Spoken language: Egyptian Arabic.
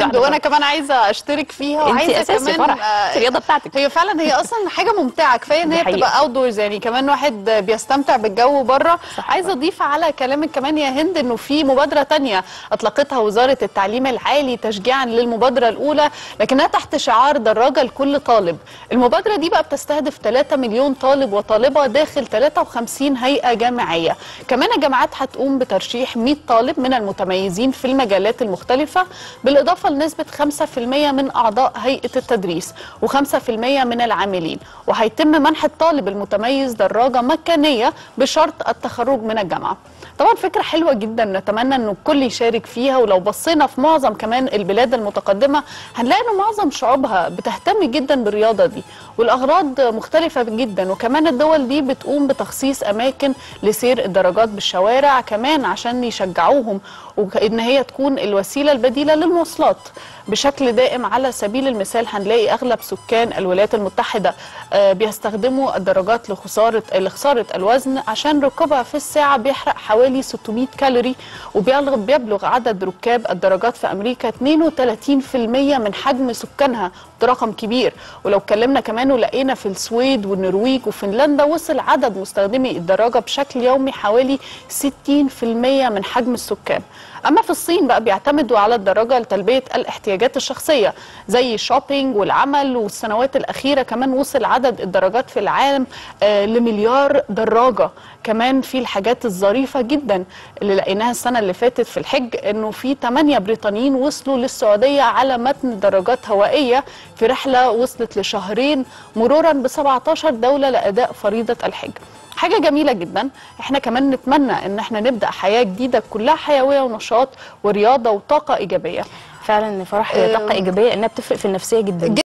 هند وانا كمان عايزه اشترك فيها انت وعايزه اساسي كمان فرح آه، الرياضه بتاعتك هي فعلا هي اصلا حاجه ممتعه كفايه ان دي هي حقيقة. بتبقى اوت دورز يعني كمان واحد بيستمتع بالجو بره صح عايزه اضيف على كلامك كمان يا هند انه في مبادره تانية اطلقتها وزاره التعليم العالي تشجيعا للمبادره الاولى لكنها تحت شعار دراجه لكل طالب المبادره دي بقى بتستهدف 3 مليون طالب وطالبه داخل 53 هيئه جامعيه كمان الجامعات هتقوم بترشيح 100 طالب من المتميزين في المجالات المختلفه بالاضافه لنسبه 5% من اعضاء هيئه التدريس و5% من العاملين وهيتم منح الطالب المتميز دراجه مجانيه بشرط التخرج من الجامعه طبعا فكره حلوه جدا نتمنى انه الكل يشارك فيها ولو بصينا في معظم كمان البلاد المتقدمه هنلاقي ان معظم شعوبها بتهتم جدا بالرياضه دي والاغراض مختلفه جدا وكمان الدول دي بتقوم بتخصيص اماكن لسير الدراجات بالشوارع كمان عشان يشجعوهم وان هي تكون الوسيله البديله للمواصلات بشكل دائم على سبيل المثال هنلاقي اغلب سكان الولايات المتحده آه، بيستخدموا الدراجات لخساره لخساره الوزن عشان ركوبها في الساعه بيحرق حوالي 600 كالوري وبيبلغ بيبلغ عدد ركاب الدراجات في امريكا 32% من حجم سكانها ده رقم كبير ولو اتكلمنا كمان ولقينا في السويد والنرويج وفنلندا وصل عدد مستخدمي الدراجه بشكل يومي حوالي 60% من حجم السكان اما في الصين بقى بيعتمدوا على الدراجه لتلبيه الاحتياجات الشخصيه زي الشوبينج والعمل والسنوات الاخيره كمان وصل عدد الدراجات في العالم آه لمليار دراجه كمان في الحاجات الظريفه جدا اللي لقيناها السنه اللي فاتت في الحج انه في 8 بريطانيين وصلوا للسعوديه على متن دراجات هوائيه في رحله وصلت لشهرين مرورا ب 17 دوله لاداء فريضه الحج حاجة جميلة جدا احنا كمان نتمنى ان احنا نبدأ حياة جديدة كلها حيوية ونشاط ورياضة وطاقة ايجابية فعلا فرح هي طاقه ايجابيه لانها بتفرق في النفسيه جدا